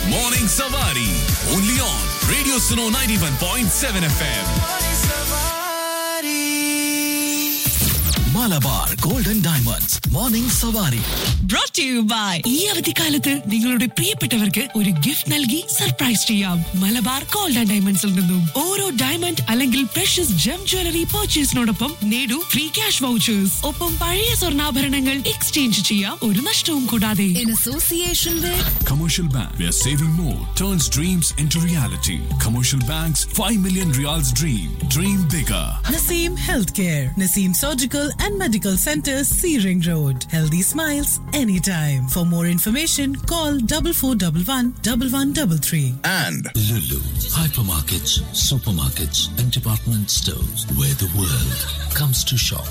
Morning Savari. Only on Radio Suno 91.7 FM. Malabar Golden Diamonds. Morning Savari. brought to you by ഈ അവധിക്കാലത്ത് നിങ്ങളുടെ പ്രിയപ്പെട്ടവർക്ക് ഒരു gift നൽകി സർപ്രൈസ് ചെയ്യാം മലബാർ ഗോൾഡ് ആൻഡ് ഡയമണ്ട്സിൽ നിന്നും ഓരോ ഡയമണ്ട് അല്ലെങ്കിൽ പ്രഷ്യസ് ജം ജ്വല്ലറി പർച്ചേസിനോടൊപ്പം നേടൂ ഫ്രീ ക്യാഷ് വൗച്ചേഴ്സ് ഒപ്പം പഴയ സ്വർണ്ണാഭരണങ്ങൾ എക്സ്ചേഞ്ച് ചെയ്യാം ഒരു നഷ്ടവും കൂടാതെ in association with Commercial Bank, where saving more turns dreams into reality. Commercial Bank's 5 million reals dream. Dream bigger. Naseem Healthcare, Naseem Surgical and Medical Center, Searing Road. Healthy smiles anytime. For more information, call double four double one double one double three. And Lulu, hypermarkets, supermarkets, and department stores where the world comes to shop.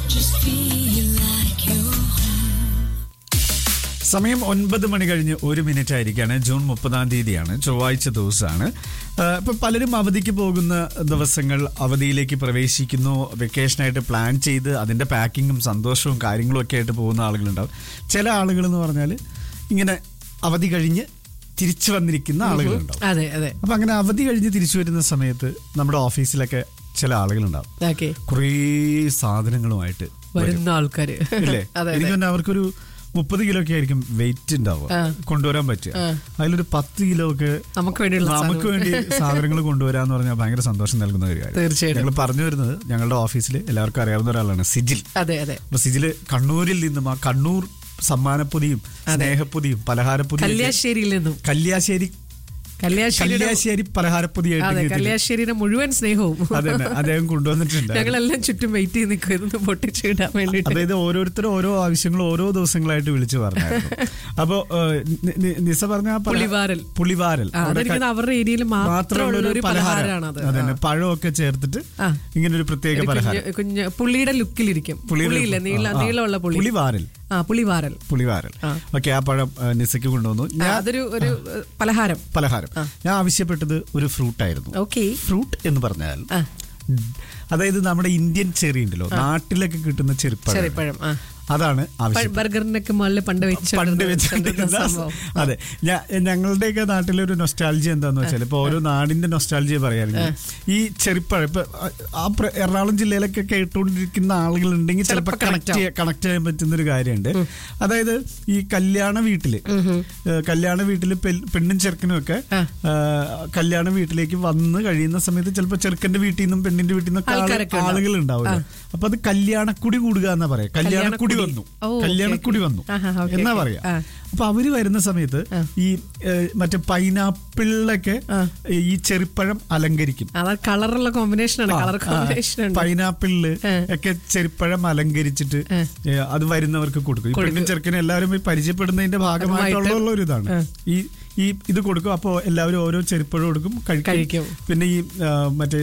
സമയം ഒൻപത് മണി കഴിഞ്ഞ് ഒരു minute ആയിരിക്കാണ് June മുപ്പതാം തീയതിയാണ് ചൊവ്വാഴ്ച ദിവസമാണ് ആഹ് ഇപ്പൊ പലരും അവധിക്ക് പോകുന്ന ദിവസങ്ങൾ അവധിയിലേക്ക് പ്രവേശിക്കുന്നു വെക്കേഷനായിട്ട് പ്ലാൻ ചെയ്ത് അതിന്റെ പാക്കിങ്ങും സന്തോഷവും കാര്യങ്ങളും ഒക്കെ ആയിട്ട് പോകുന്ന ആളുകളുണ്ടാവും ചില ആളുകൾ എന്ന് പറഞ്ഞാൽ ഇങ്ങനെ അവധി കഴിഞ്ഞ് തിരിച്ചു വന്നിരിക്കുന്ന ആളുകളുണ്ടാവും അതെ അതെ അപ്പൊ അങ്ങനെ അവധി കഴിഞ്ഞ് തിരിച്ചു വരുന്ന സമയത്ത് നമ്മുടെ ഓഫീസിലൊക്കെ ചില ആളുകളുണ്ടാവും ഓക്കെ കുറേ സാധനങ്ങളുമായിട്ട് വരും. വരുന്ന ആൾക്കാര് ഇല്ലേ അതെ എനിക്ക് അതെ തന്നെ അവർക്കൊരു മുപ്പത് കിലോ ഒക്കെ ആയിരിക്കും വെയിറ്റ് ഉണ്ടാവുക കൊണ്ടുവരാൻ പറ്റുക അതിലൊരു പത്ത് കിലോ ഒക്കെ നമുക്ക് വേണ്ടിയുള്ള നമുക്ക് സാധനം. വേണ്ടി സാധനങ്ങൾ കൊണ്ടുവരാന്ന് പറഞ്ഞാൽ ഭയങ്കര സന്തോഷം നൽകുന്ന ഒരു കാര്യം തീർച്ചയായിട്ടും. ഞങ്ങൾ പറഞ്ഞു വരുന്നത് ഞങ്ങളുടെ ഓഫീസിൽ എല്ലാവർക്കും അറിയാവുന്ന ഒരാളാണ് സിജിൽ അതെ അതെ അപ്പൊ സിജില് കണ്ണൂരിൽ നിന്നും ആ കണ്ണൂർ സമ്മാനപ്പൊതിയും സ്നേഹപ്പൊതിയും പലഹാരപ്പൊതിയും ഒക്കെ കല്യാശ്ശേരിയിൽ നിന്നും കല്യാശ്ശേരി കല്യാശ്ശേരി കല്യാശ്ശേരി അതെ പലഹാരപ്പൊതിയായിട്ട് കല്യാശ്ശേരിയുടെ മുഴുവൻ സ്നേഹവും അതെ അദ്ദേഹം കൊണ്ടുവന്നിട്ടുണ്ട് ഞങ്ങളെല്ലാം ചുറ്റും വെയിറ്റ് ചെയ്ത് നിൽക്കും ഇതൊന്ന് പൊട്ടിച്ചു വിടാൻ വേണ്ടിട്ട് അതായത് ഓരോരുത്തരും ഓരോ ആവശ്യങ്ങളും ഓരോ ദിവസങ്ങളായിട്ട് വിളിച്ചു പറഞ്ഞായിരുന്നു അപ്പൊ ഏഹ്, നി- നി- നിസ പറഞ്ഞ ആ പല- പുളിവാരൽ. പുളിവാരൽ ആ, അവിടെ അതെനിക്ക് ക- അവരുടെ ഏരിയയിൽ മാത്രമുള്ള ഒരു പലഹാരമാണ് അത് അതന്നെ പഴമൊക്കെ ചേർത്തിട്ട് ആ. ഇങ്ങനെ ഒരു പ്രത്യേക ഒരു പലഹാരം കുഞ്ഞ് കുഞ്ഞ് പുള്ളിയുടെ ലുക്കിലിരിക്കും പുളിയുടെ- പുള്ളിയില്ലേ നീള ആ, ആ. നീളമുള്ള പുളി പുളിവാരൽ ആ പുളിവാരൽ പുളിവാരൽ ഓക്കെ ആ പഴം ഏഹ്, നിസയ്ക്ക് കൊണ്ടുവന്നു ആ, ഞാൻ അതൊരു ഒരു ഏഹ്, പലഹാരം പലഹാരം ഞാൻ ആവശ്യപ്പെട്ടത് ഒരു ഫ്രൂട്ട് ആയിരുന്നു ഓക്കെ ഫ്രൂട്ട് എന്ന് പറഞ്ഞാൽ ആ. അതായത് നമ്മുടെ ഇന്ത്യൻ ചെറി ഉണ്ടല്ലോ നാട്ടിലൊക്കെ കിട്ടുന്ന ചെറുപ്പഴം ചെറിപ്പഴം ആ അതാണ് ആവശ്യം ബർഗറിനൊക്കെ മുകളിൽ പണ്ട് വെച്ച് പണ്ട് വെച്ചിട്ടുണ്ടായിരുന്ന സംഭവം അതെ ഞാ- ഞങ്ങളുടെയൊക്കെ നാട്ടിലെ ഒരു നൊസ്റ്റാൾജി എന്താന്ന് വെച്ചാൽ ഇപ്പൊ ഓരോ നാടിന്റെ നൊസ്റ്റാൾജി പറയാണെങ്കിൽ ഈ ചെറിപ്പഴം ഇപ്പൊ ആ പ്ര- എറണാകുളം ജില്ലയിലൊക്കെ കേട്ടുകൊണ്ടിരിക്കുന്ന ആളുകൾ ഉണ്ടെങ്കിൽ ചിലപ്പോൾ ചിലപ്പോ connect കണക്ട് കണക്ട് ചെയ്യാൻ പറ്റുന്ന ഒരു കാര്യമുണ്ട് അതായത് ഈ കല്യാണ വീട്ടില് ഏഹ് കല്യാണ വീട്ടില് പെൽ- പെണ്ണും ചെറുക്കനും ഒക്കെ ഏഹ് കല്യാണ വീട്ടിലേക്ക് വന്ന് കഴിയുന്ന സമയത്ത് ചിലപ്പോൾ ചെറുക്കന്റെ വീട്ടിൽ നിന്നും പെണ്ണിന്റെ വീട്ടിൽ നിന്നൊക്കെ ആൾക്കാരൊക്കെ ഉണ്ടാവും. ആളുകൾ ഉണ്ടാവില്ല അപ്പൊ അത് കല്യാണക്കുടി കൂടുക എന്നാ പറയാ കല്യാണക്കുടി വന്നു ഓ, ഓക്കെ, കല്യാണക്കുടി ഓക്കെ. വന്നു ആഹാ, ഓക്കെ, എന്നാ ഓക്കെ. പറയാ ആ. അപ്പൊ അവര് വരുന്ന സമയത്ത് ഈ ഏഹ്, മറ്റേ പൈനാപ്പിളിലൊക്കെ ഈ ചെറുപ്പഴം അലങ്കരിക്കും അത് കളറുള്ള കോമ്പിനേഷൻ ആണ് കളർ ആ, കോമ്പിനേഷൻ ഉണ്ട് പൈനാപ്പിളില് ഒക്കെ ചെറുപ്പഴം അലങ്കരിച്ചിട്ട് ഏ, അത് വരുന്നവർക്ക് കൊടുക്കും ഈ പെണ്ണും ചെറുക്കനും എല്ലാവരും ഈ പരിചയപ്പെടുന്നതിന്റെ ഭാഗമായിട്ടുള്ള ഒരു ഇതാണ് ഈ ഈ ഇത് കൊടുക്കും അപ്പോൾ എല്ലാവരും ഓരോ ചെറുപ്പഴം കൊടുക്കും കഴിക്കും കഴിക്കും. പിന്നെ ഈ ആ, മറ്റേ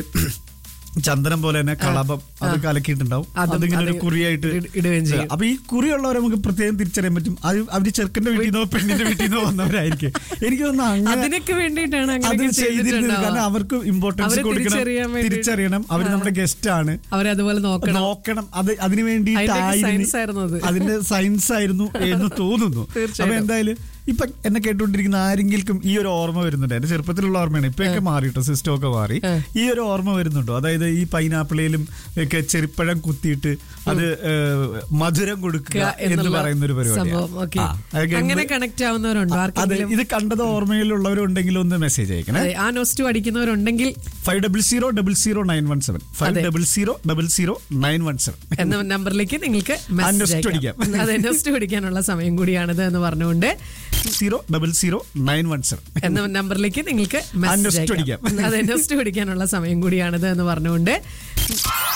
ചന്ദനം പോലെ തന്നെ കളഭം അത് കലക്കിയിട്ടുണ്ടാവും അതും അതിങ്ങനെ ഒരു അത് കുറിയായിട്ട് ഇട- ഇടുകയും ചെയ്യും. അപ്പൊ ഈ കുറിയുള്ളവരെ നമുക്ക് പ്രത്യേകം തിരിച്ചറിയാൻ പറ്റും അത് അവര് ചെറുക്കന്റെ വീട്ടിൽ നിന്നോ പെണ്ണിന്റെ വീട്ടിൽ നിന്നോ വന്നവരായിരിക്കും എനിക്ക് തോന്നുന്നു അങ്ങനെ അതിനൊക്കെ വേണ്ടിയിട്ടാണ് അത് അങ്ങനെ ചെയ്തിരുന്നത് കാരണം അവർക്ക് ഇമ്പോർട്ടൻസ് അവരെ കൊടുക്കണം തിരിച്ചറിയാൻ വേണ്ടി- തിരിച്ചറിയണം അവർ നമ്മുടെ ഗസ്റ്റ് ആണ് അവരതുപോലെ നോക്കണം നോക്കണം അത് അതിനു അതിന്റെയൊക്കെ വേണ്ടിയിട്ടായിരുന്നു science ആയിരുന്നു അത്. അതിന്റെ സയൻസ് ആയിരുന്നു എന്ന് തോന്നുന്നു തീർച്ചയായിട്ടും. അപ്പൊ എന്തായാലും ഇപ്പൊ എന്നെ കേട്ടുകൊണ്ടിരിക്കുന്ന ആരെങ്കിലും ഈ ഒരു ഓർമ്മ വരുന്നുണ്ട് എന്റെ ചെറുപ്പത്തിലുള്ള ഓർമ്മയാണ് ഇപ്പൊക്കെ മാറിട്ടോ സിസ്റ്റം ഒക്കെ മാറി ഈ ഒരു ഓർമ്മ വരുന്നുണ്ടോ അതായത് ഈ പൈനാപ്പിളിലും ഒക്കെ ചെറുപ്പഴം കുത്തിയിട്ട് അത് ഏഹ്, മധുരം കൊടുക്കുക എന്ന് എന്നുള്ള പറയുന്ന ഒരു സംഭവം ഓക്കെ പരിപാടി അങ്ങനെ കണക്ട് ആവുന്നവരുണ്ടോ അതെ ആർക്കെങ്കിലും ഇത് കണ്ടത് ഓർമ്മയിലുള്ളവരുണ്ടെങ്കിൽ ഒന്ന് മെസ്സേജ് അയക്കണേ അതെ, ആ നോസ്റ്റു അടിക്കുന്നവരുണ്ടെങ്കിൽ five double zero double zero nine one seven five അതെ. Double zero double zero nine one seven എന്ന നമ്പറിലേക്ക് നിങ്ങൾക്ക് ആ message നെസ്റ്റ് അയക്കാം. അടിക്കാം. അതെ നെസ്റ്റ് അടിക്കാനുള്ള സമയം കൂടിയാണിത് എന്ന് പറഞ്ഞുകൊണ്ട് zero double zero nine one seven എന്ന നമ്പറിലേക്ക് നിങ്ങൾക്ക് ആ message നെസ്റ്റ് അയക്കാം. അടിക്കാം. അതെ നെസ്റ്റ് അടിക്കാനുള്ള സമയം കൂടിയാണിത് എന്ന് പറഞ്ഞുകൊണ്ട്